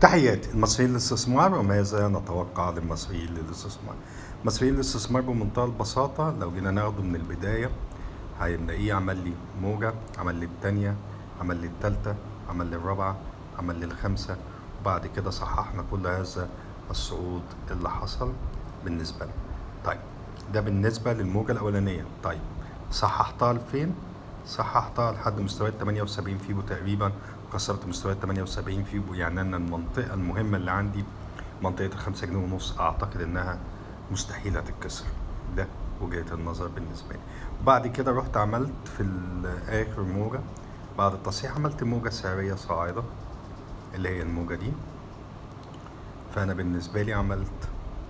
تحياتي المصريين للاستثمار وماذا نتوقع للمصريين للاستثمار المصريين للاستثمار بمنتهى البساطة لو جينا ناخده من البداية هنلاقيه عمل لي موجة عمل لي التانية عمل لي التالتة عمل لي الرابعة عمل لي الخامسة وبعد كده صححنا كل هذا الصعود اللي حصل بالنسبة لنا طيب ده بالنسبة للموجة الأولانية طيب صححتها لفين؟ صححتها لحد مستويات 78 فيبو تقريبا كسرت مستويات 78 فيبو يعني أنا المنطقة المهمة اللي عندي منطقة الخمسة جنيه ونص أعتقد إنها مستحيلة تتكسر ده وجهة النظر بالنسبة لي وبعد كده رحت عملت في آخر موجة بعد التصحيح عملت موجة سعرية صاعدة اللي هي الموجة دي فأنا بالنسبة لي عملت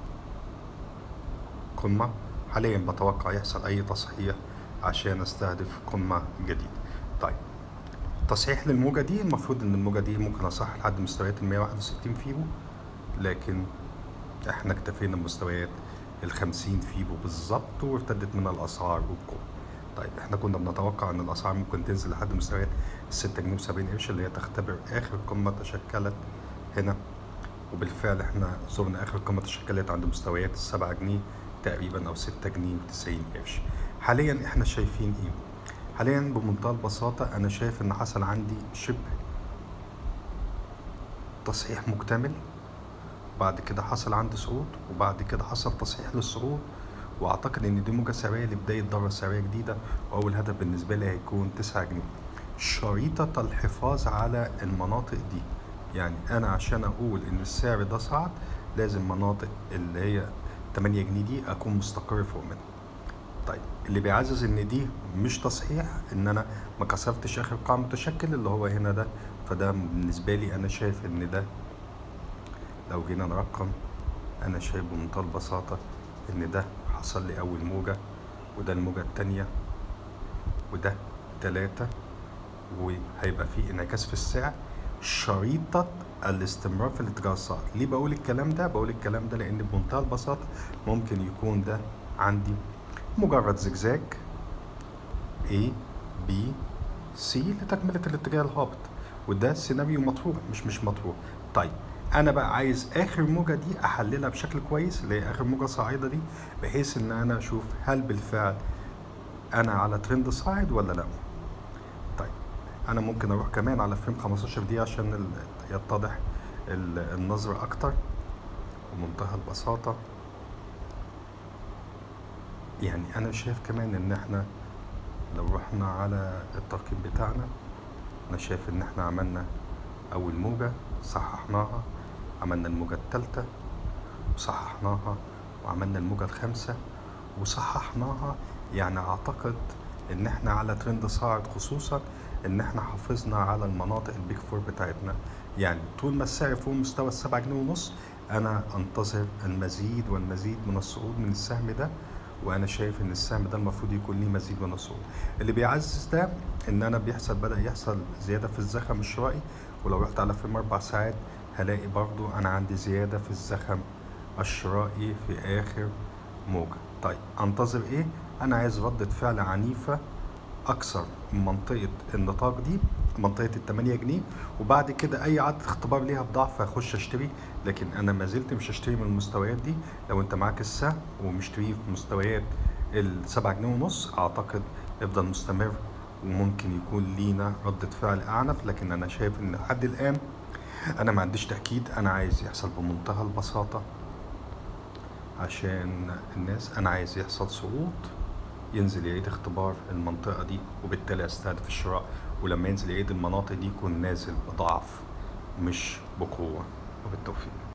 قمة حاليا بتوقع يحصل أي تصحيح عشان استهدف قمة جديدة طيب تصحيح للموجة دي المفروض ان الموجة دي ممكن اصحح لحد مستويات ال 161 فيبو لكن احنا اكتفينا بمستويات ال 50 فيبو بالظبط وارتدت من الاسعار وبقوة طيب احنا كنا بنتوقع ان الاسعار ممكن تنزل لحد مستويات 6 جنيه و70 قرش اللي هي تختبر اخر قمة تشكلت هنا وبالفعل احنا زرنا اخر قمة تشكلت عند مستويات السبعة جنيه تقريبا او 6 جنيه و90 قرش حاليا احنا شايفين ايه حاليا بمنتهى البساطة أنا شايف إن حصل عندي شبه تصحيح مكتمل بعد كده حصل عندي صعود وبعد كده حصل تصحيح للصعود وأعتقد إن دي موجة سعرية لبداية دورة سعرية جديدة وأول هدف بالنسبة لي هيكون تسعة جنيه شريطة الحفاظ على المناطق دي يعني أنا عشان أقول إن السعر ده صعد لازم مناطق اللي هي 8 جنيه دي أكون مستقر فوق منها طيب اللي بيعزز ان دي مش تصحيح ان انا ما كسرتش اخر قاع متشكل اللي هو هنا ده فده بالنسبه لي انا شايف ان ده لو جينا نرقم انا شايف بمنتهى البساطه ان ده حصل لي اول موجه وده الموجه التانية وده تلاتة وهيبقى فيه انعكاس في السعر شريطة الاستمرار في الاتجاه الصاعد ليه بقول الكلام ده بقول الكلام ده لان بمنتهى البساطة ممكن يكون ده عندي مجرد زجزاج A B C لتكملة الاتجاه الهابط وده سيناريو مطروح مش مش مطروح طيب انا بقى عايز اخر موجة دي احللها بشكل كويس اللي هي اخر موجة صاعدة دي بحيث ان انا اشوف هل بالفعل انا على ترند صاعد ولا لا طيب انا ممكن اروح كمان على فريم 15 دي عشان يتضح النظر اكتر بمنتهى البساطة يعني انا شايف كمان ان احنا لو رحنا على الترقيم بتاعنا انا شايف ان احنا عملنا اول موجة صححناها عملنا الموجة التالتة وصححناها وعملنا الموجة الخامسة وصححناها يعني اعتقد ان احنا على ترند صاعد خصوصا ان احنا حافظنا على المناطق البيك فور بتاعتنا يعني طول ما السعر فوق مستوى السبعة جنيه ونص انا انتظر المزيد والمزيد من الصعود من السهم ده وانا شايف ان السهم ده المفروض يكون ليه مزيد من الصعود اللي بيعزز ده ان انا بيحصل بدا يحصل زياده في الزخم الشرائي ولو رحت على فيلم اربع ساعات هلاقي برضو انا عندي زياده في الزخم الشرائي في اخر موجه طيب انتظر ايه انا عايز ردة فعل عنيفة اكثر من منطقة النطاق دي منطقة التمانية جنيه وبعد كده اي عدد اختبار ليها بضعف هخش اشتري لكن انا ما زلت مش هشتري من المستويات دي لو انت معاك السهم ومشتريه في مستويات السبعة جنيه ونص اعتقد افضل مستمر وممكن يكون لينا ردة فعل اعنف لكن انا شايف ان لحد الان انا ما عنديش تأكيد انا عايز يحصل بمنتهى البساطة عشان الناس انا عايز يحصل صعود ينزل يعيد اختبار المنطقة دي وبالتالي استهدف الشراء ولما ينزل يعيد المناطق دي يكون نازل بضعف مش بقوة وبالتوفيق